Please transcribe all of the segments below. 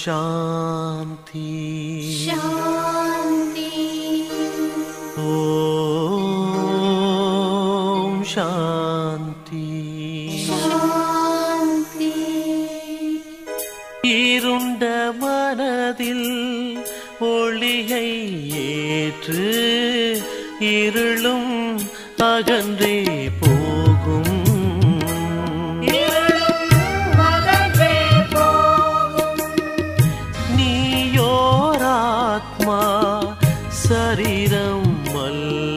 शान्ति शान्ति ॐ शान्ति शान्ति இருண்ட மனதில் ஒளியை ஏற்று இருளும் அகன்றே போகும் மகன்றே போகும் நீயோராத்மா சரீரம் அல்ல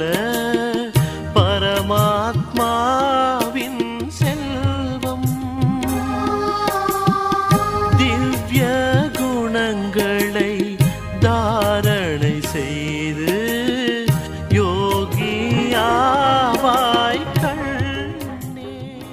பரமாத்மாவின் செல்வம் திவ்ய குணங்களை தாரணை செய்து யோகியாவாய் கண்ணே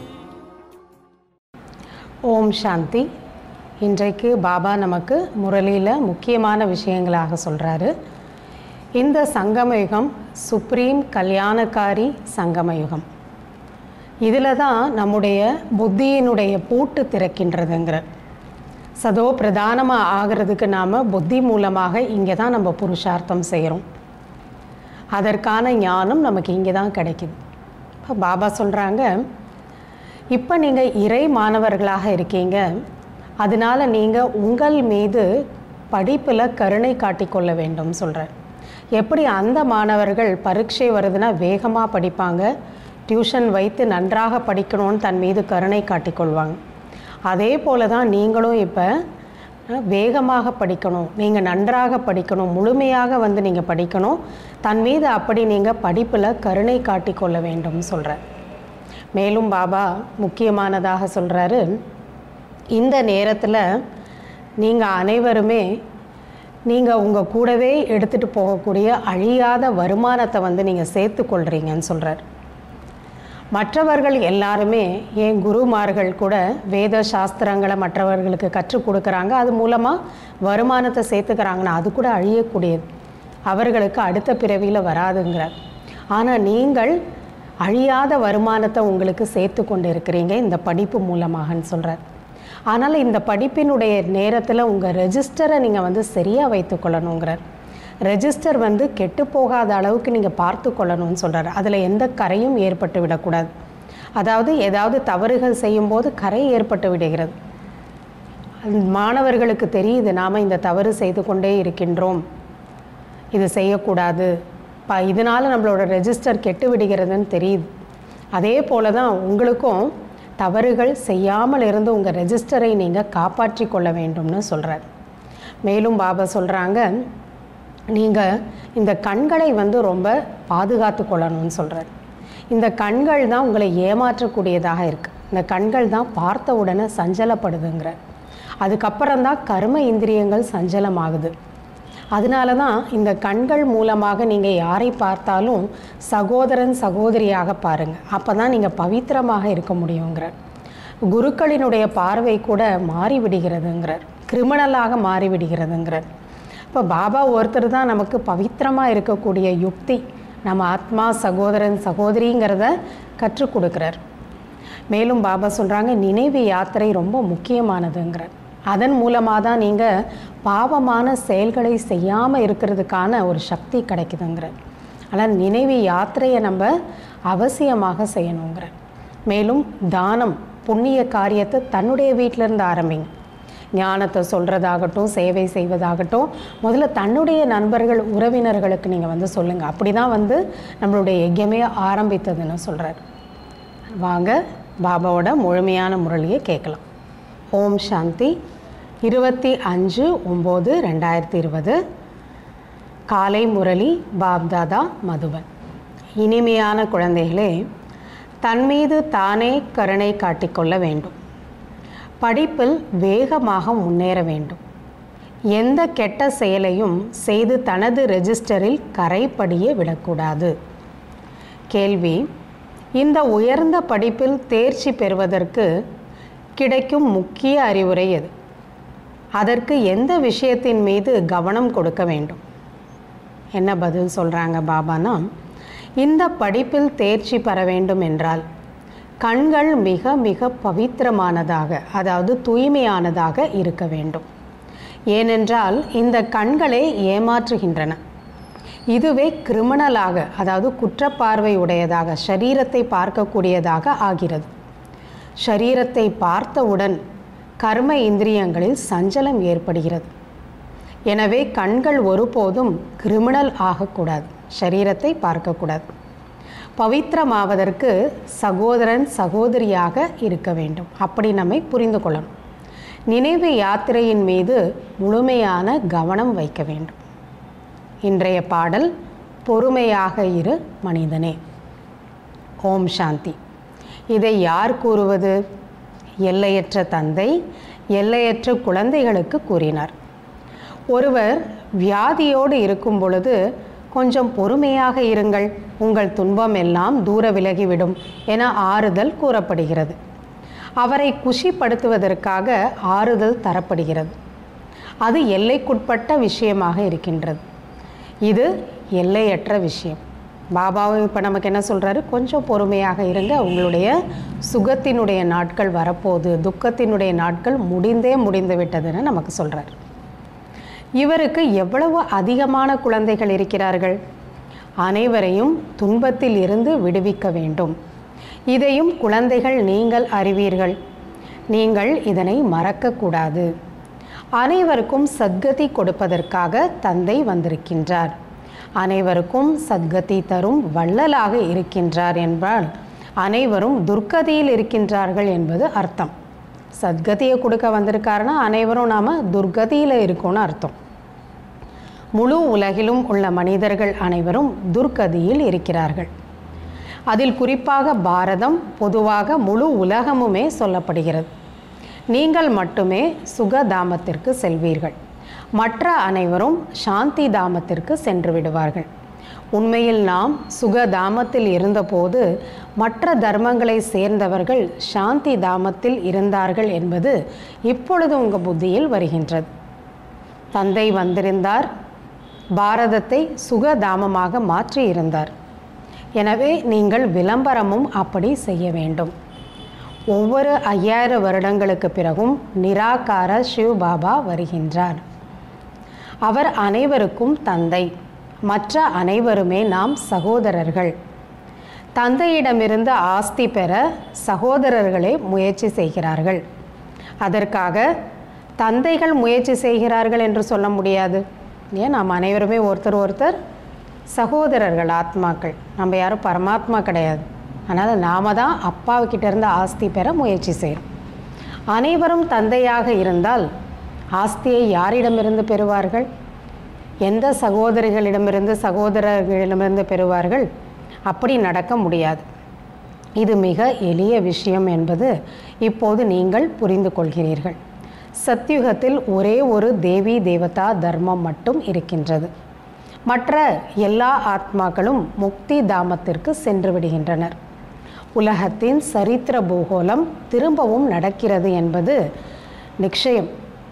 ஓம் சாந்தி இன்றைக்கு பாபா நமக்கு முரளியில் முக்கியமான விஷயங்களாக சொல்கிறாரு இந்த சங்கமயுகம் சுப்ரீம் கல்யாணக்காரி சங்கமயுகம் இதில் தான் நம்முடைய புத்தியினுடைய பூட்டு திறக்கின்றதுங்கிற சதோ பிரதானமாக ஆகிறதுக்கு நாம் புத்தி மூலமாக இங்கே தான் நம்ம புருஷார்த்தம் செய்கிறோம் அதற்கான ஞானம் நமக்கு இங்கே தான் கிடைக்குது இப்போ பாபா சொல்கிறாங்க இப்போ நீங்கள் இறை மாணவர்களாக இருக்கீங்க அதனால நீங்கள் உங்கள் மீது படிப்பில் கருணை காட்டிக்கொள்ள வேண்டும் சொல்கிறார் எப்படி அந்த மாணவர்கள் பரீட்சை வருதுன்னா வேகமாக படிப்பாங்க டியூஷன் வைத்து நன்றாக படிக்கணும்னு தன் மீது கருணை காட்டிக்கொள்வாங்க அதே போல தான் நீங்களும் இப்போ வேகமாக படிக்கணும் நீங்கள் நன்றாக படிக்கணும் முழுமையாக வந்து நீங்கள் படிக்கணும் தன் மீது அப்படி நீங்கள் படிப்பில் கருணை காட்டிக்கொள்ள வேண்டும் சொல்கிறார் மேலும் பாபா முக்கியமானதாக சொல்கிறாரு இந்த நேரத்தில் நீங்கள் அனைவருமே நீங்கள் உங்கள் கூடவே எடுத்துகிட்டு போகக்கூடிய அழியாத வருமானத்தை வந்து நீங்கள் சேர்த்து கொள்கிறீங்கன்னு சொல்கிறார் மற்றவர்கள் எல்லாருமே என் குருமார்கள் கூட வேத சாஸ்திரங்களை மற்றவர்களுக்கு கற்றுக் கொடுக்குறாங்க அது மூலமாக வருமானத்தை சேர்த்துக்கிறாங்கன்னா அது கூட அழியக்கூடியது அவர்களுக்கு அடுத்த பிறவியில் வராதுங்கிறார் ஆனால் நீங்கள் அழியாத வருமானத்தை உங்களுக்கு சேர்த்து கொண்டு இருக்கிறீங்க இந்த படிப்பு மூலமாகன்னு சொல்கிறார் ஆனால் இந்த படிப்பினுடைய நேரத்தில் உங்கள் ரெஜிஸ்டரை நீங்கள் வந்து சரியாக வைத்துக்கொள்ளணுங்கிறார் ரெஜிஸ்டர் வந்து கெட்டு போகாத அளவுக்கு நீங்கள் பார்த்து கொள்ளணும்னு சொல்கிறார் அதில் எந்த கரையும் ஏற்பட்டு விடக்கூடாது அதாவது ஏதாவது தவறுகள் செய்யும்போது கரை ஏற்பட்டு விடுகிறது மாணவர்களுக்கு தெரியுது நாம் இந்த தவறு செய்து கொண்டே இருக்கின்றோம் இது செய்யக்கூடாது ப இதனால் நம்மளோட ரெஜிஸ்டர் கெட்டு விடுகிறதுன்னு தெரியுது அதே போல தான் உங்களுக்கும் தவறுகள் செய்யாமல் இருந்து உங்கள் ரெஜிஸ்டரை நீங்கள் காப்பாற்றி கொள்ள வேண்டும்னு சொல்கிறார் மேலும் பாபா சொல்கிறாங்க நீங்கள் இந்த கண்களை வந்து ரொம்ப பாதுகாத்து கொள்ளணும்னு சொல்கிறார் இந்த கண்கள் தான் உங்களை ஏமாற்றக்கூடியதாக இருக்குது இந்த கண்கள் தான் பார்த்த உடனே சஞ்சலப்படுதுங்கிற அதுக்கப்புறம் தான் கர்ம இந்திரியங்கள் சஞ்சலமாகுது அதனால தான் இந்த கண்கள் மூலமாக நீங்கள் யாரை பார்த்தாலும் சகோதரன் சகோதரியாக பாருங்கள் அப்போ தான் நீங்கள் பவித்திரமாக இருக்க முடியுங்கிற குருக்களினுடைய பார்வை கூட மாறிவிடுகிறதுங்கிறார் கிரிமினலாக மாறிவிடுகிறதுங்கிறார் இப்போ பாபா ஒருத்தர் தான் நமக்கு பவித்திரமாக இருக்கக்கூடிய யுக்தி நம்ம ஆத்மா சகோதரன் சகோதரிங்கிறத கற்றுக் கொடுக்குறார் மேலும் பாபா சொல்கிறாங்க நினைவு யாத்திரை ரொம்ப முக்கியமானதுங்கிறார் அதன் மூலமாக தான் நீங்கள் பாவமான செயல்களை செய்யாமல் இருக்கிறதுக்கான ஒரு சக்தி கிடைக்குதுங்கிறார் ஆனால் நினைவு யாத்திரையை நம்ம அவசியமாக செய்யணுங்கிறார் மேலும் தானம் புண்ணிய காரியத்தை தன்னுடைய வீட்டிலேருந்து ஆரம்பிங்க ஞானத்தை சொல்கிறதாகட்டும் சேவை செய்வதாகட்டும் முதல்ல தன்னுடைய நண்பர்கள் உறவினர்களுக்கு நீங்கள் வந்து சொல்லுங்கள் அப்படி தான் வந்து நம்மளுடைய யஜ்யமே ஆரம்பித்ததுன்னு சொல்கிறார் வாங்க பாபாவோட முழுமையான முரளியை கேட்கலாம் ஓம் சாந்தி இருபத்தி அஞ்சு ஒம்பது ரெண்டாயிரத்தி இருபது காலை முரளி பாப்தாதா மதுவன் இனிமையான குழந்தைகளே தன்மீது தானே கருணை காட்டிக்கொள்ள வேண்டும் படிப்பில் வேகமாக முன்னேற வேண்டும் எந்த கெட்ட செயலையும் செய்து தனது ரெஜிஸ்டரில் கரைப்படிய விடக்கூடாது கேள்வி இந்த உயர்ந்த படிப்பில் தேர்ச்சி பெறுவதற்கு கிடைக்கும் முக்கிய அறிவுரை எது அதற்கு எந்த விஷயத்தின் மீது கவனம் கொடுக்க வேண்டும் என்ன பதில் சொல்கிறாங்க பாபானா இந்த படிப்பில் தேர்ச்சி பெற வேண்டும் என்றால் கண்கள் மிக மிக பவித்திரமானதாக அதாவது தூய்மையானதாக இருக்க வேண்டும் ஏனென்றால் இந்த கண்களே ஏமாற்றுகின்றன இதுவே கிரிமினலாக அதாவது குற்றப்பார்வை உடையதாக சரீரத்தை பார்க்கக்கூடியதாக ஆகிறது சரீரத்தை பார்த்தவுடன் கர்ம இந்திரியங்களில் சஞ்சலம் ஏற்படுகிறது எனவே கண்கள் ஒருபோதும் கிரிமினல் ஆகக்கூடாது சரீரத்தை பார்க்கக்கூடாது பவித்திரமாவதற்கு சகோதரன் சகோதரியாக இருக்க வேண்டும் அப்படி நம்மை புரிந்து கொள்ளணும் நினைவு யாத்திரையின் மீது முழுமையான கவனம் வைக்க வேண்டும் இன்றைய பாடல் பொறுமையாக இரு மனிதனே ஓம் சாந்தி இதை யார் கூறுவது எல்லையற்ற தந்தை எல்லையற்ற குழந்தைகளுக்கு கூறினார் ஒருவர் வியாதியோடு இருக்கும் பொழுது கொஞ்சம் பொறுமையாக இருங்கள் உங்கள் துன்பம் எல்லாம் தூர விலகிவிடும் என ஆறுதல் கூறப்படுகிறது அவரை குஷிப்படுத்துவதற்காக ஆறுதல் தரப்படுகிறது அது எல்லைக்குட்பட்ட விஷயமாக இருக்கின்றது இது எல்லையற்ற விஷயம் பாபாவும் இப்போ நமக்கு என்ன சொல்கிறாரு கொஞ்சம் பொறுமையாக இருங்க உங்களுடைய சுகத்தினுடைய நாட்கள் வரப்போகுது துக்கத்தினுடைய நாட்கள் முடிந்தே முடிந்து விட்டதுன்னு நமக்கு சொல்கிறார் இவருக்கு எவ்வளவு அதிகமான குழந்தைகள் இருக்கிறார்கள் அனைவரையும் துன்பத்தில் இருந்து விடுவிக்க வேண்டும் இதையும் குழந்தைகள் நீங்கள் அறிவீர்கள் நீங்கள் இதனை மறக்கக்கூடாது அனைவருக்கும் சத்கதி கொடுப்பதற்காக தந்தை வந்திருக்கின்றார் அனைவருக்கும் சத்கதி தரும் வள்ளலாக இருக்கின்றார் என்பால் அனைவரும் துர்க்கதியில் இருக்கின்றார்கள் என்பது அர்த்தம் சத்கதியை கொடுக்க வந்திருக்காருன்னா அனைவரும் நாம் துர்கதியில் இருக்கோன்னு அர்த்தம் முழு உலகிலும் உள்ள மனிதர்கள் அனைவரும் துர்கதியில் இருக்கிறார்கள் அதில் குறிப்பாக பாரதம் பொதுவாக முழு உலகமுமே சொல்லப்படுகிறது நீங்கள் மட்டுமே சுகதாமத்திற்கு செல்வீர்கள் மற்ற அனைவரும் சாந்தி தாமத்திற்கு சென்று விடுவார்கள் உண்மையில் நாம் சுகதாமத்தில் இருந்தபோது மற்ற தர்மங்களை சேர்ந்தவர்கள் சாந்தி தாமத்தில் இருந்தார்கள் என்பது இப்பொழுது உங்கள் புத்தியில் வருகின்றது தந்தை வந்திருந்தார் பாரதத்தை சுகதாமமாக மாற்றி இருந்தார் எனவே நீங்கள் விளம்பரமும் அப்படி செய்ய வேண்டும் ஒவ்வொரு ஐயாயிரம் வருடங்களுக்கு பிறகும் நிராகார சிவ் பாபா வருகின்றார் அவர் அனைவருக்கும் தந்தை மற்ற அனைவருமே நாம் சகோதரர்கள் தந்தையிடமிருந்து ஆஸ்தி பெற சகோதரர்களே முயற்சி செய்கிறார்கள் அதற்காக தந்தைகள் முயற்சி செய்கிறார்கள் என்று சொல்ல முடியாது ஏன் நாம் அனைவருமே ஒருத்தர் ஒருத்தர் சகோதரர்கள் ஆத்மாக்கள் நம்ம யாரும் பரமாத்மா கிடையாது அதனால் நாம தான் அப்பாவுக்கிட்ட இருந்து ஆஸ்தி பெற முயற்சி செய்கிறோம் அனைவரும் தந்தையாக இருந்தால் ஆஸ்தியை யாரிடமிருந்து பெறுவார்கள் எந்த சகோதரிகளிடமிருந்து சகோதரர்களிடமிருந்து பெறுவார்கள் அப்படி நடக்க முடியாது இது மிக எளிய விஷயம் என்பது இப்போது நீங்கள் புரிந்து கொள்கிறீர்கள் சத்யுகத்தில் ஒரே ஒரு தேவி தேவதா தர்மம் மட்டும் இருக்கின்றது மற்ற எல்லா ஆத்மாக்களும் முக்தி தாமத்திற்கு சென்று விடுகின்றனர் உலகத்தின் சரித்திர பூகோளம் திரும்பவும் நடக்கிறது என்பது நிச்சயம்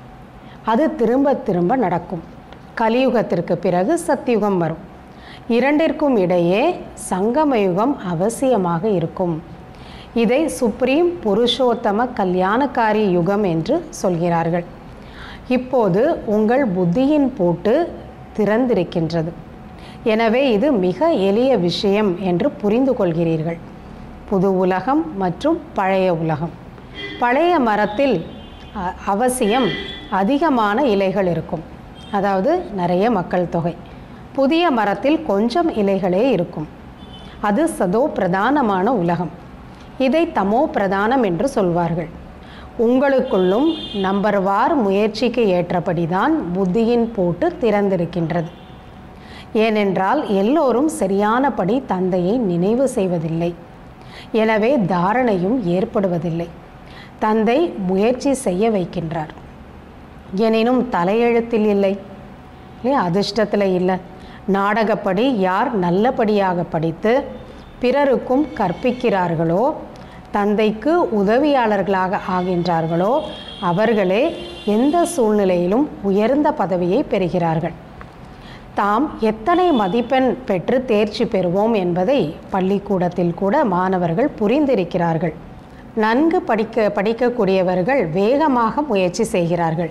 அது திரும்ப திரும்ப நடக்கும் கலியுகத்திற்கு பிறகு சத்தியுகம் வரும் இரண்டிற்கும் இடையே சங்கமயுகம் அவசியமாக இருக்கும் இதை சுப்ரீம் புருஷோத்தம கல்யாணக்காரி யுகம் என்று சொல்கிறார்கள் இப்போது உங்கள் புத்தியின் பூட்டு திறந்திருக்கின்றது எனவே இது மிக எளிய விஷயம் என்று புரிந்து கொள்கிறீர்கள் புது உலகம் மற்றும் பழைய உலகம் பழைய மரத்தில் அ- அவசியம் அதிகமான இலைகள் இருக்கும் அதாவது நிறைய மக்கள் தொகை புதிய மரத்தில் கொஞ்சம் இலைகளே இருக்கும் அது சதோ பிரதானமான உலகம் இதை தமோ பிரதானம் என்று சொல்வார்கள் உங்களுக்குள்ளும் நம்பர்வார் முயற்சிக்கு ஏற்றபடிதான் புத்தியின் பூட்டு திறந்திருக்கின்றது ஏனென்றால் எல்லோரும் சரியானபடி தந்தையை நினைவு செய்வதில்லை எனவே தாரணையும் ஏற்படுவதில்லை தந்தை முயற்சி செய்ய வைக்கின்றார் எனினும் தலையெழுத்தில் இல்லை இல்லையா அதிர்ஷ்டத்தில் இல்லை நாடகப்படி யார் நல்லபடியாக படித்து பிறருக்கும் கற்பிக்கிறார்களோ தந்தைக்கு உதவியாளர்களாக ஆகின்றார்களோ அவர்களே எந்த சூழ்நிலையிலும் உயர்ந்த பதவியை பெறுகிறார்கள் தாம் எத்தனை மதிப்பெண் பெற்று தேர்ச்சி பெறுவோம் என்பதை பள்ளிக்கூடத்தில் கூட மாணவர்கள் புரிந்திருக்கிறார்கள் நன்கு படிக்க படிக்கக்கூடியவர்கள் வேகமாக முயற்சி செய்கிறார்கள்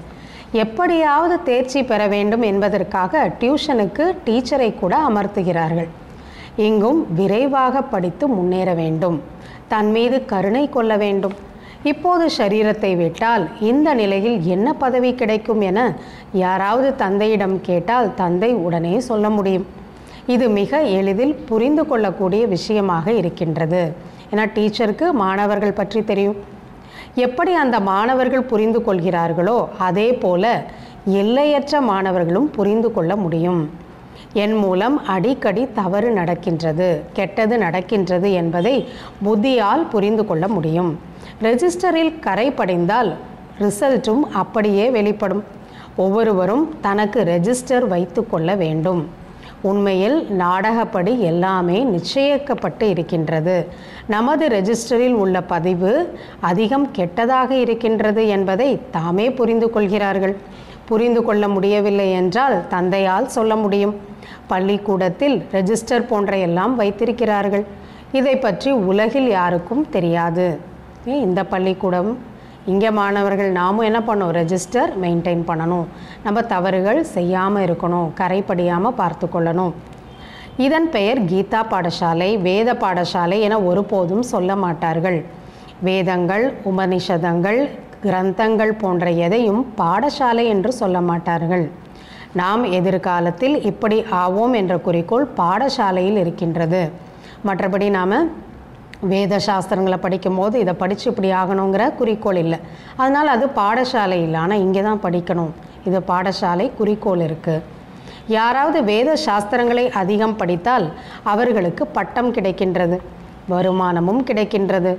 எப்படியாவது தேர்ச்சி பெற வேண்டும் என்பதற்காக டியூஷனுக்கு டீச்சரை கூட அமர்த்துகிறார்கள் இங்கும் விரைவாக படித்து முன்னேற வேண்டும் தன் மீது கருணை கொள்ள வேண்டும் இப்போது சரீரத்தை விட்டால் இந்த நிலையில் என்ன பதவி கிடைக்கும் என யாராவது தந்தையிடம் கேட்டால் தந்தை உடனே சொல்ல முடியும் இது மிக எளிதில் புரிந்து கொள்ளக்கூடிய விஷயமாக இருக்கின்றது ஏன்னா டீச்சருக்கு மாணவர்கள் பற்றி தெரியும் எப்படி அந்த மாணவர்கள் புரிந்து கொள்கிறார்களோ அதே போல எல்லையற்ற மாணவர்களும் புரிந்து கொள்ள முடியும் என் மூலம் அடிக்கடி தவறு நடக்கின்றது கெட்டது நடக்கின்றது என்பதை புத்தியால் புரிந்து கொள்ள முடியும் ரெஜிஸ்டரில் கரை படிந்தால் ரிசல்ட்டும் அப்படியே வெளிப்படும் ஒவ்வொருவரும் தனக்கு ரெஜிஸ்டர் வைத்து கொள்ள வேண்டும் உண்மையில் நாடகப்படி எல்லாமே நிச்சயிக்கப்பட்டு இருக்கின்றது நமது ரெஜிஸ்டரில் உள்ள பதிவு அதிகம் கெட்டதாக இருக்கின்றது என்பதை தாமே புரிந்து கொள்கிறார்கள் புரிந்து கொள்ள முடியவில்லை என்றால் தந்தையால் சொல்ல முடியும் பள்ளிக்கூடத்தில் ரெஜிஸ்டர் போன்ற எல்லாம் வைத்திருக்கிறார்கள் இதை பற்றி உலகில் யாருக்கும் தெரியாது ஏன் இந்த பள்ளிக்கூடம் இங்கே மாணவர்கள் நாமும் என்ன பண்ணோம் ரெஜிஸ்டர் மெயின்டைன் பண்ணணும் நம்ம தவறுகள் செய்யாமல் இருக்கணும் கரைப்படியாமல் பார்த்து கொள்ளணும் இதன் பெயர் கீதா பாடசாலை வேத பாடசாலை என ஒருபோதும் சொல்ல மாட்டார்கள் வேதங்கள் உபனிஷதங்கள் கிரந்தங்கள் போன்ற எதையும் பாடசாலை என்று சொல்ல மாட்டார்கள் நாம் எதிர்காலத்தில் இப்படி ஆவோம் என்ற குறிக்கோள் பாடசாலையில் இருக்கின்றது மற்றபடி நாம் வேத சாஸ்திரங்களை படிக்கும்போது இதை படித்து இப்படி ஆகணுங்கிற குறிக்கோள் இல்லை அதனால் அது பாடசாலை இல்லை ஆனால் இங்கே தான் படிக்கணும் இது பாடசாலை குறிக்கோள் இருக்குது யாராவது வேத சாஸ்திரங்களை அதிகம் படித்தால் அவர்களுக்கு பட்டம் கிடைக்கின்றது வருமானமும் கிடைக்கின்றது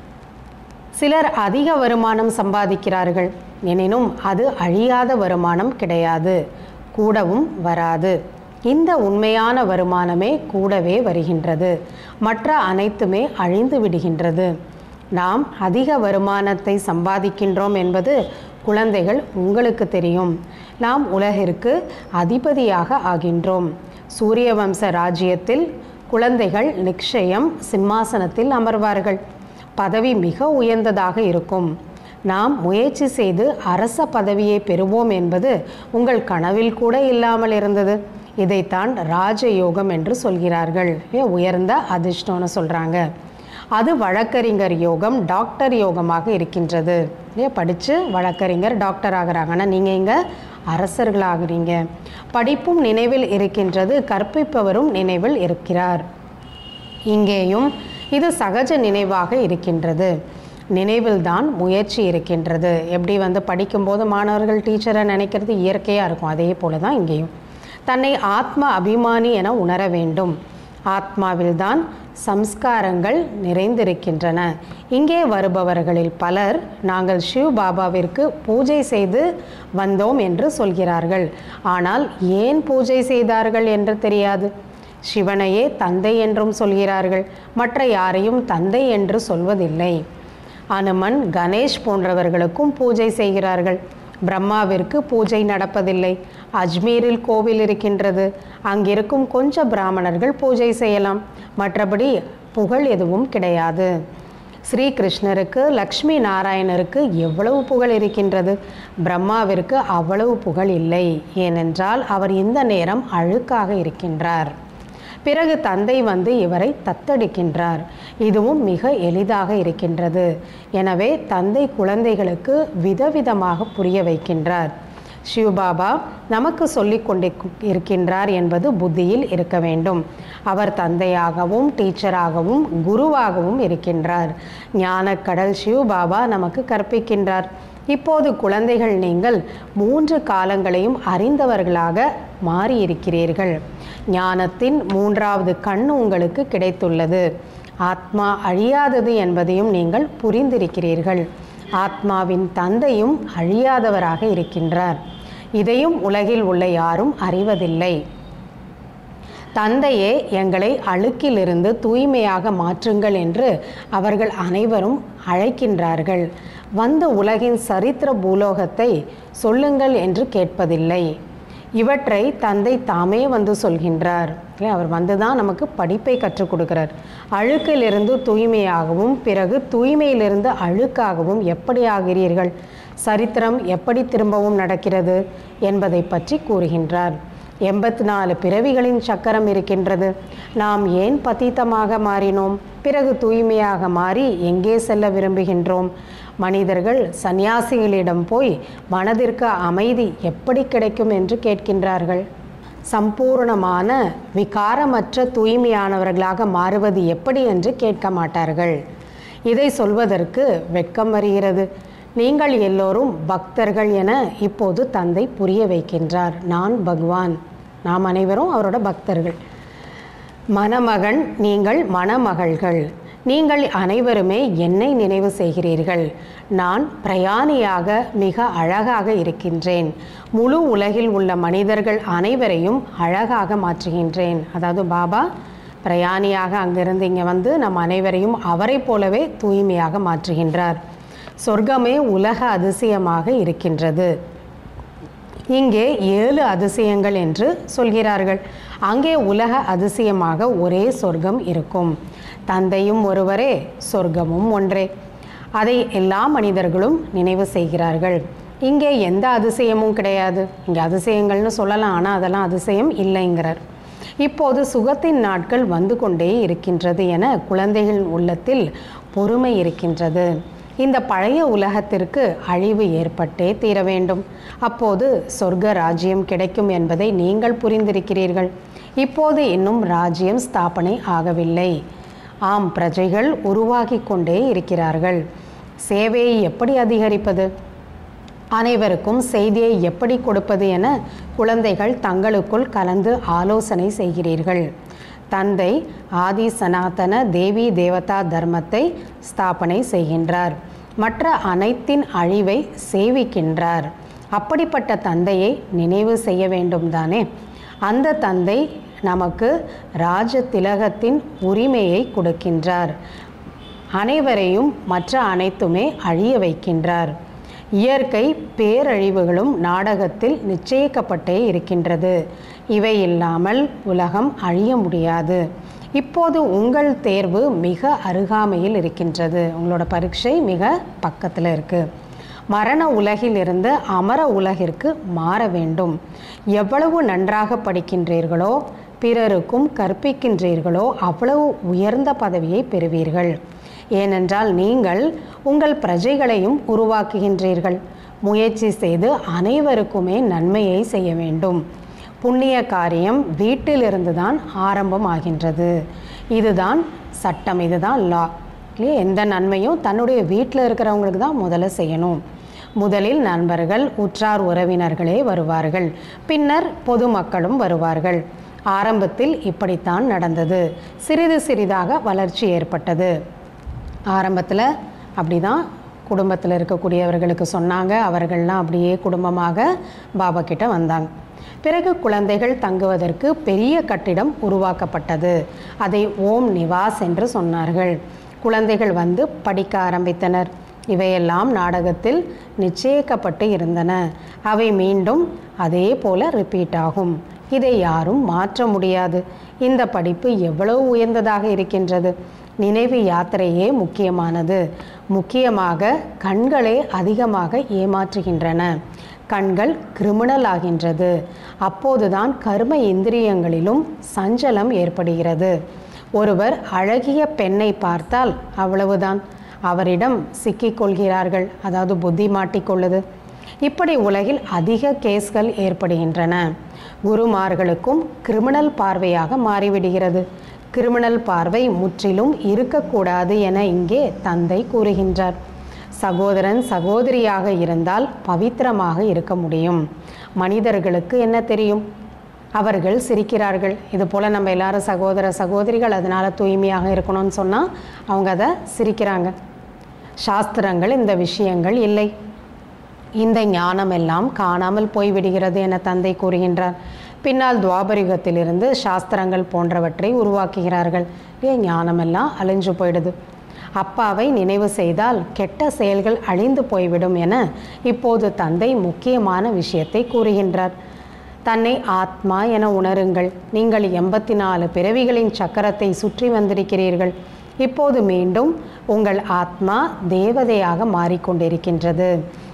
சிலர் அதிக வருமானம் சம்பாதிக்கிறார்கள் எனினும் அது அழியாத வருமானம் கிடையாது கூடவும் வராது இந்த உண்மையான வருமானமே கூடவே வருகின்றது மற்ற அனைத்துமே அழிந்து விடுகின்றது நாம் அதிக வருமானத்தை சம்பாதிக்கின்றோம் என்பது குழந்தைகள் உங்களுக்கு தெரியும் நாம் உலகிற்கு அதிபதியாக ஆகின்றோம் சூரிய வம்ச ராஜ்யத்தில் குழந்தைகள் நிச்சயம் சிம்மாசனத்தில் அமர்வார்கள் பதவி மிக உயர்ந்ததாக இருக்கும் நாம் முயற்சி செய்து அரச பதவியை பெறுவோம் என்பது உங்கள் கனவில் கூட இல்லாமல் இருந்தது இதைத்தான் ராஜயோகம் என்று சொல்கிறார்கள் ஏன் உயர்ந்த அதிர்ஷ்டம்னு சொல்கிறாங்க அது வழக்கறிஞர் யோகம் டாக்டர் யோகமாக இருக்கின்றது ஏன் படித்து வழக்கறிஞர் டாக்டர் ஆகிறாங்க ஆனால் நீங்கள் இங்கே அரசர்களாகிறீங்க படிப்பும் நினைவில் இருக்கின்றது கற்பிப்பவரும் நினைவில் இருக்கிறார் இங்கேயும் இது சகஜ நினைவாக இருக்கின்றது நினைவில்தான் முயற்சி இருக்கின்றது எப்படி வந்து படிக்கும்போது மாணவர்கள் டீச்சரை நினைக்கிறது இயற்கையாக இருக்கும் அதே போல தான் இங்கேயும் தன்னை ஆத்ம அபிமானி என உணர வேண்டும் ஆத்மாவில்தான் சம்ஸ்காரங்கள் நிறைந்திருக்கின்றன இங்கே வருபவர்களில் பலர் நாங்கள் சிவ் பாபாவிற்கு பூஜை செய்து வந்தோம் என்று சொல்கிறார்கள் ஆனால் ஏன் பூஜை செய்தார்கள் என்று தெரியாது சிவனையே தந்தை என்றும் சொல்கிறார்கள் மற்ற யாரையும் தந்தை என்று சொல்வதில்லை அனுமன் கணேஷ் போன்றவர்களுக்கும் பூஜை செய்கிறார்கள் பிரம்மாவிற்கு பூஜை நடப்பதில்லை அஜ்மீரில் கோவில் இருக்கின்றது அங்கிருக்கும் கொஞ்ச பிராமணர்கள் பூஜை செய்யலாம் மற்றபடி புகழ் எதுவும் கிடையாது ஸ்ரீகிருஷ்ணருக்கு லக்ஷ்மி நாராயணருக்கு எவ்வளவு புகழ் இருக்கின்றது பிரம்மாவிற்கு அவ்வளவு புகழ் இல்லை ஏனென்றால் அவர் இந்த நேரம் அழுக்காக இருக்கின்றார் பிறகு தந்தை வந்து இவரை தத்தெடுக்கின்றார் இதுவும் மிக எளிதாக இருக்கின்றது எனவே தந்தை குழந்தைகளுக்கு விதவிதமாக புரிய வைக்கின்றார் சிவபாபா நமக்கு சொல்லிக் கொண்டே இருக்கின்றார் என்பது புத்தியில் இருக்க வேண்டும் அவர் தந்தையாகவும் டீச்சராகவும் குருவாகவும் இருக்கின்றார் ஞானக்கடல் சிவபாபா நமக்கு கற்பிக்கின்றார் இப்போது குழந்தைகள் நீங்கள் மூன்று காலங்களையும் அறிந்தவர்களாக மாறியிருக்கிறீர்கள் ஞானத்தின் மூன்றாவது கண் உங்களுக்கு கிடைத்துள்ளது ஆத்மா அழியாதது என்பதையும் நீங்கள் புரிந்திருக்கிறீர்கள் ஆத்மாவின் தந்தையும் அழியாதவராக இருக்கின்றார் இதையும் உலகில் உள்ள யாரும் அறிவதில்லை தந்தையே எங்களை அழுக்கிலிருந்து தூய்மையாக மாற்றுங்கள் என்று அவர்கள் அனைவரும் அழைக்கின்றார்கள் வந்த உலகின் சரித்திர பூலோகத்தை சொல்லுங்கள் என்று கேட்பதில்லை இவற்றை தந்தை தாமே வந்து சொல்கின்றார் இல்லை அவர் வந்து தான் நமக்கு படிப்பை கற்றுக் கொடுக்கிறார் அழுக்கிலிருந்து தூய்மையாகவும் பிறகு தூய்மையிலிருந்து அழுக்காகவும் எப்படி ஆகிறீர்கள் சரித்திரம் எப்படி திரும்பவும் நடக்கிறது என்பதை பற்றி கூறுகின்றார் எண்பத்தி நாலு பிறவிகளின் சக்கரம் இருக்கின்றது நாம் ஏன் பதீத்தமாக மாறினோம் பிறகு தூய்மையாக மாறி எங்கே செல்ல விரும்புகின்றோம் மனிதர்கள் சந்நியாசிகளிடம் போய் மனதிற்கு அமைதி எப்படி கிடைக்கும் என்று கேட்கின்றார்கள் சம்பூர்ணமான விகாரமற்ற தூய்மையானவர்களாக மாறுவது எப்படி என்று கேட்க மாட்டார்கள் இதை சொல்வதற்கு வெட்கம் வருகிறது நீங்கள் எல்லோரும் பக்தர்கள் என இப்போது தந்தை புரிய வைக்கின்றார் நான் பகவான் நாம் அனைவரும் அவரோட பக்தர்கள் மணமகன் நீங்கள் மணமகள்கள் நீங்கள் அனைவருமே என்னை நினைவு செய்கிறீர்கள் நான் பிரயாணியாக மிக அழகாக இருக்கின்றேன் முழு உலகில் உள்ள மனிதர்கள் அனைவரையும் அழகாக மாற்றுகின்றேன் அதாவது பாபா பிரயாணியாக அங்கிருந்து இங்கே வந்து நம் அனைவரையும் அவரைப் போலவே தூய்மையாக மாற்றுகின்றார் சொர்க்கமே உலக அதிசயமாக இருக்கின்றது இங்கே ஏழு அதிசயங்கள் என்று சொல்கிறார்கள் அங்கே உலக அதிசயமாக ஒரே சொர்க்கம் இருக்கும் தந்தையும் ஒருவரே சொர்க்கமும் ஒன்றே அதை எல்லா மனிதர்களும் நினைவு செய்கிறார்கள் இங்கே எந்த அதிசயமும் கிடையாது இங்கே அதிசயங்கள்னு சொல்லலாம் ஆனால் அதெல்லாம் அதிசயம் இல்லைங்கிறார் இப்போது சுகத்தின் நாட்கள் வந்து கொண்டே இருக்கின்றது என குழந்தைகளின் உள்ளத்தில் பொறுமை இருக்கின்றது இந்த பழைய உலகத்திற்கு அழிவு ஏற்பட்டே தீர வேண்டும் அப்போது சொர்க்க ராஜ்யம் கிடைக்கும் என்பதை நீங்கள் புரிந்திருக்கிறீர்கள் இப்போது இன்னும் ராஜ்யம் ஸ்தாபனை ஆகவில்லை ஆம் பிரஜைகள் உருவாகி கொண்டே இருக்கிறார்கள் சேவையை எப்படி அதிகரிப்பது அனைவருக்கும் செய்தியை எப்படி கொடுப்பது என குழந்தைகள் தங்களுக்குள் கலந்து ஆலோசனை செய்கிறீர்கள் தந்தை ஆதி சனாதன தேவி தேவதா தர்மத்தை ஸ்தாபனை செய்கின்றார் மற்ற அனைத்தின் அழிவை சேவிக்கின்றார் அப்படிப்பட்ட தந்தையை நினைவு செய்ய வேண்டும் தானே அந்த தந்தை நமக்கு ராஜ திலகத்தின் உரிமையை கொடுக்கின்றார் அனைவரையும் மற்ற அனைத்துமே அழிய வைக்கின்றார் இயற்கை பேரழிவுகளும் நாடகத்தில் நிச்சயிக்கப்பட்டே இருக்கின்றது இவை இல்லாமல் உலகம் அழிய முடியாது இப்போது உங்கள் தேர்வு மிக அருகாமையில் இருக்கின்றது உங்களோட பரீட்சை மிக பக்கத்தில் இருக்குது மரண உலகிலிருந்து அமர உலகிற்கு மாற வேண்டும் எவ்வளவு நன்றாக படிக்கின்றீர்களோ பிறருக்கும் கற்பிக்கின்றீர்களோ அவ்வளவு உயர்ந்த பதவியை பெறுவீர்கள் ஏனென்றால் நீங்கள் உங்கள் பிரஜைகளையும் உருவாக்குகின்றீர்கள் முயற்சி செய்து அனைவருக்குமே நன்மையை செய்ய வேண்டும் புண்ணிய காரியம் வீட்டிலிருந்து தான் ஆரம்பமாகின்றது இதுதான் சட்டம் இதுதான் லா இல்லையா எந்த நன்மையும் தன்னுடைய வீட்டில் இருக்கிறவங்களுக்கு தான் முதல்ல செய்யணும் முதலில் நண்பர்கள் உற்றார் உறவினர்களே வருவார்கள் பின்னர் பொதுமக்களும் வருவார்கள் ஆரம்பத்தில் இப்படித்தான் நடந்தது சிறிது சிறிதாக வளர்ச்சி ஏற்பட்டது ஆரம்பத்தில் அப்படி தான் குடும்பத்தில் இருக்கக்கூடியவர்களுக்கு சொன்னாங்க அவர்கள்லாம் அப்படியே குடும்பமாக பாபா கிட்ட வந்தாங்க பிறகு குழந்தைகள் தங்குவதற்கு பெரிய கட்டிடம் உருவாக்கப்பட்டது அதை ஓம் நிவாஸ் என்று சொன்னார்கள் குழந்தைகள் வந்து படிக்க ஆரம்பித்தனர் இவையெல்லாம் நாடகத்தில் நிச்சயிக்கப்பட்டு இருந்தன அவை மீண்டும் அதே போல ரிப்பீட் ஆகும் இதை யாரும் மாற்ற முடியாது இந்த படிப்பு எவ்வளவு உயர்ந்ததாக இருக்கின்றது நினைவு யாத்திரையே முக்கியமானது முக்கியமாக கண்களே அதிகமாக ஏமாற்றுகின்றன கண்கள் கிரிமினல் ஆகின்றது அப்போதுதான் கர்ம இந்திரியங்களிலும் சஞ்சலம் ஏற்படுகிறது ஒருவர் அழகிய பெண்ணை பார்த்தால் அவ்வளவுதான் அவரிடம் சிக்கிக்கொள்கிறார்கள் அதாவது புத்தி மாட்டிக்கொள்ளுது இப்படி உலகில் அதிக கேஸ்கள் ஏற்படுகின்றன குருமார்களுக்கும் கிரிமினல் பார்வையாக மாறிவிடுகிறது கிரிமினல் பார்வை முற்றிலும் இருக்கக்கூடாது என இங்கே தந்தை கூறுகின்றார் சகோதரன் சகோதரியாக இருந்தால் பவித்திரமாக இருக்க முடியும் மனிதர்களுக்கு என்ன தெரியும் அவர்கள் சிரிக்கிறார்கள் இது போல் நம்ம எல்லாரும் சகோதர சகோதரிகள் அதனால் தூய்மையாக இருக்கணும்னு சொன்னால் அவங்க அதை சிரிக்கிறாங்க சாஸ்திரங்கள் இந்த விஷயங்கள் இல்லை இந்த ஞானம் எல்லாம் காணாமல் போய்விடுகிறது என தந்தை கூறுகின்றார் பின்னால் துவாபரிகத்திலிருந்து சாஸ்திரங்கள் போன்றவற்றை உருவாக்குகிறார்கள் இல்லையா ஞானமெல்லாம் அழிஞ்சு போயிடுது அப்பாவை நினைவு செய்தால் கெட்ட செயல்கள் அழிந்து போய்விடும் என இப்போது தந்தை முக்கியமான விஷயத்தை கூறுகின்றார் தன்னை ஆத்மா என உணருங்கள் நீங்கள் எண்பத்தி நாலு பிறவிகளின் சக்கரத்தை சுற்றி வந்திருக்கிறீர்கள் இப்போது மீண்டும் உங்கள் ஆத்மா தேவதையாக மாறிக்கொண்டிருக்கின்றது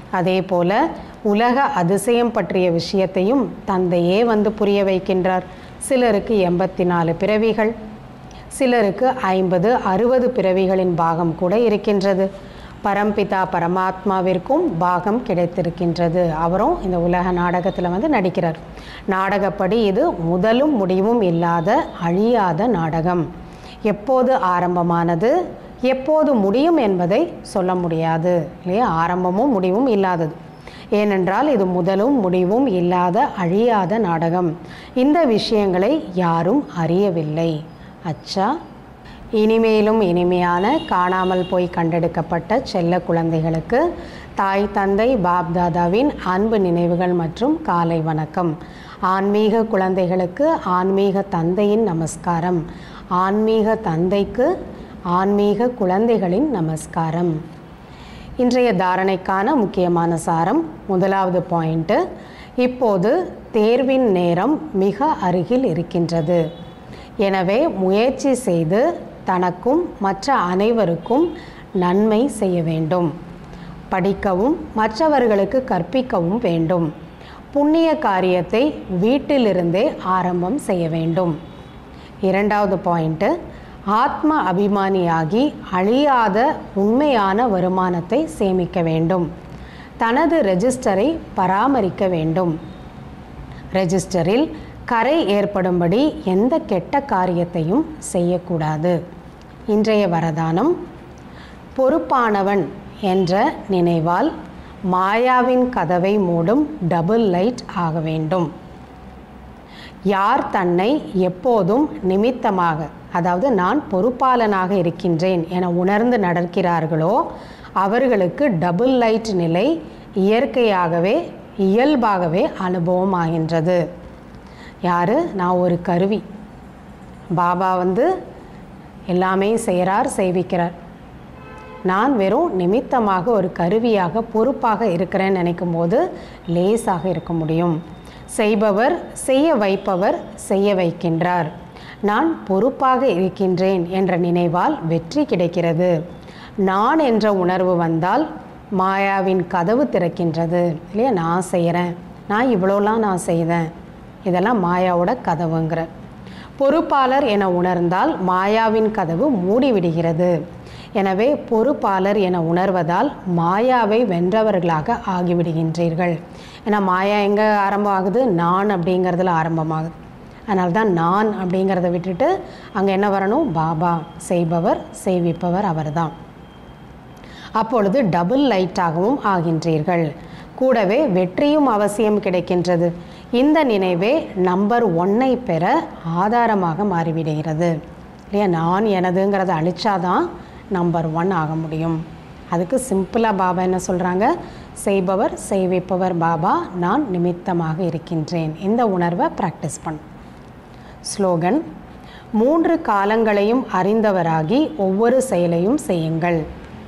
அதே போல உலக அதிசயம் பற்றிய விஷயத்தையும் தந்தையே வந்து புரிய வைக்கின்றார் சிலருக்கு எண்பத்தி நாலு பிறவிகள் சிலருக்கு ஐம்பது அறுபது பிறவிகளின் பாகம் கூட இருக்கின்றது பரம்பிதா பரமாத்மாவிற்கும் பாகம் கிடைத்திருக்கின்றது அவரும் இந்த உலக நாடகத்தில் வந்து நடிக்கிறார் நாடகப்படி இது முதலும் முடிவும் இல்லாத அழியாத நாடகம் எப்போது ஆரம்பமானது எப்போது முடியும் என்பதை சொல்ல முடியாது இல்லையா ஆரம்பமும் முடிவும் இல்லாதது ஏனென்றால் இது முதலும் முடிவும் இல்லாத அழியாத நாடகம் இந்த விஷயங்களை யாரும் அறியவில்லை அச்சா இனிமேலும் இனிமையான காணாமல் போய் கண்டெடுக்கப்பட்ட செல்ல குழந்தைகளுக்கு தாய் தந்தை பாப் தாதாவின் அன்பு நினைவுகள் மற்றும் காலை வணக்கம் ஆன்மீக குழந்தைகளுக்கு ஆன்மீக தந்தையின் நமஸ்காரம் ஆன்மீக தந்தைக்கு ஆன்மீக குழந்தைகளின் நமஸ்காரம் இன்றைய தாரணைக்கான முக்கியமான சாரம் முதலாவது பாயிண்ட்டு இப்போது தேர்வின் நேரம் மிக அருகில் இருக்கின்றது எனவே முயற்சி செய்து தனக்கும் மற்ற அனைவருக்கும் நன்மை செய்ய வேண்டும் படிக்கவும் மற்றவர்களுக்கு கற்பிக்கவும் வேண்டும் புண்ணிய காரியத்தை வீட்டிலிருந்தே ஆரம்பம் செய்ய வேண்டும் இரண்டாவது பாயிண்ட்டு ஆத்ம அபிமானியாகி அழியாத உண்மையான வருமானத்தை சேமிக்க வேண்டும் தனது ரெஜிஸ்டரை பராமரிக்க வேண்டும் ரெஜிஸ்டரில் கரை ஏற்படும்படி எந்த கெட்ட காரியத்தையும் செய்யக்கூடாது இன்றைய வரதானம் பொறுப்பானவன் என்ற நினைவால் மாயாவின் கதவை மூடும் டபுள் லைட் ஆக வேண்டும் யார் தன்னை எப்போதும் நிமித்தமாக அதாவது நான் பொறுப்பாளனாக இருக்கின்றேன் என உணர்ந்து நடக்கிறார்களோ அவர்களுக்கு டபுள் லைட் நிலை இயற்கையாகவே இயல்பாகவே அனுபவமாகின்றது யார் நான் ஒரு கருவி பாபா வந்து எல்லாமே செய்கிறார் செய்விக்கிறார் நான் வெறும் நிமித்தமாக ஒரு கருவியாக பொறுப்பாக இருக்கிறேன்னு நினைக்கும் போது லேசாக இருக்க முடியும் செய்பவர் செய்ய வைப்பவர் செய்ய வைக்கின்றார் நான் பொறுப்பாக இருக்கின்றேன் என்ற நினைவால் வெற்றி கிடைக்கிறது நான் என்ற உணர்வு வந்தால் மாயாவின் கதவு திறக்கின்றது இல்லையா நான் செய்கிறேன் நான் இவ்வளோலாம் நான் செய்தேன் இதெல்லாம் மாயாவோட கதவுங்கிற பொறுப்பாளர் என உணர்ந்தால் மாயாவின் கதவு மூடிவிடுகிறது எனவே பொறுப்பாளர் என உணர்வதால் மாயாவை வென்றவர்களாக ஆகிவிடுகின்றீர்கள் ஏன்னா மாயா எங்கே ஆரம்பம் ஆகுது நான் அப்படிங்கிறதுல ஆரம்பமாகுது அதனால தான் நான் அப்படிங்கிறத விட்டுட்டு அங்கே என்ன வரணும் பாபா செய்பவர் செய்விப்பவர் அவர்தான் அப்பொழுது டபுள் லைட்டாகவும் ஆகின்றீர்கள் கூடவே வெற்றியும் அவசியம் கிடைக்கின்றது இந்த நினைவே நம்பர் ஒன்னை பெற ஆதாரமாக மாறிவிடுகிறது இல்லையா நான் எனதுங்கிறத அழிச்சாதான் நம்பர் ஒன் ஆக முடியும் அதுக்கு சிம்பிளாக பாபா என்ன சொல்கிறாங்க செய்பவர் செய்விப்பவர் பாபா நான் நிமித்தமாக இருக்கின்றேன் இந்த உணர்வை ப்ராக்டிஸ் பண்ணு ஸ்லோகன் மூன்று காலங்களையும் அறிந்தவராகி ஒவ்வொரு செயலையும் செய்யுங்கள்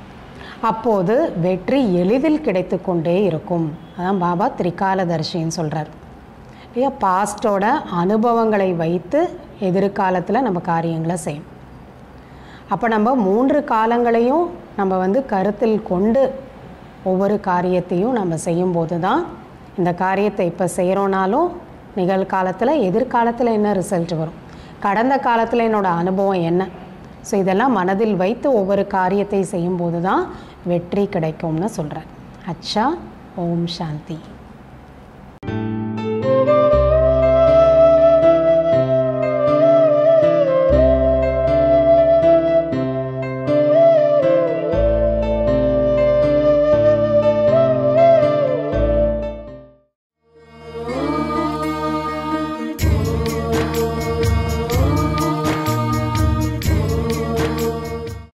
அப்போது வெற்றி எளிதில் கிடைத்து கொண்டே இருக்கும் அதான் பாபா திரிகாலதர்ஷின்னு சொல்கிறார் இல்லையா பாஸ்டோட அனுபவங்களை வைத்து எதிர்காலத்தில் நம்ம காரியங்களை செய்யும் அப்போ நம்ம மூன்று காலங்களையும் நம்ம வந்து கருத்தில் கொண்டு ஒவ்வொரு காரியத்தையும் நம்ம செய்யும்போது தான் இந்த காரியத்தை இப்போ செய்கிறோனாலும் நிகழ்காலத்தில் எதிர்காலத்தில் என்ன ரிசல்ட் வரும் கடந்த காலத்தில் என்னோடய அனுபவம் என்ன ஸோ இதெல்லாம் மனதில் வைத்து ஒவ்வொரு காரியத்தை செய்யும்போது தான் வெற்றி கிடைக்கும்னு சொல்கிறேன் அச்சா ஓம் சாந்தி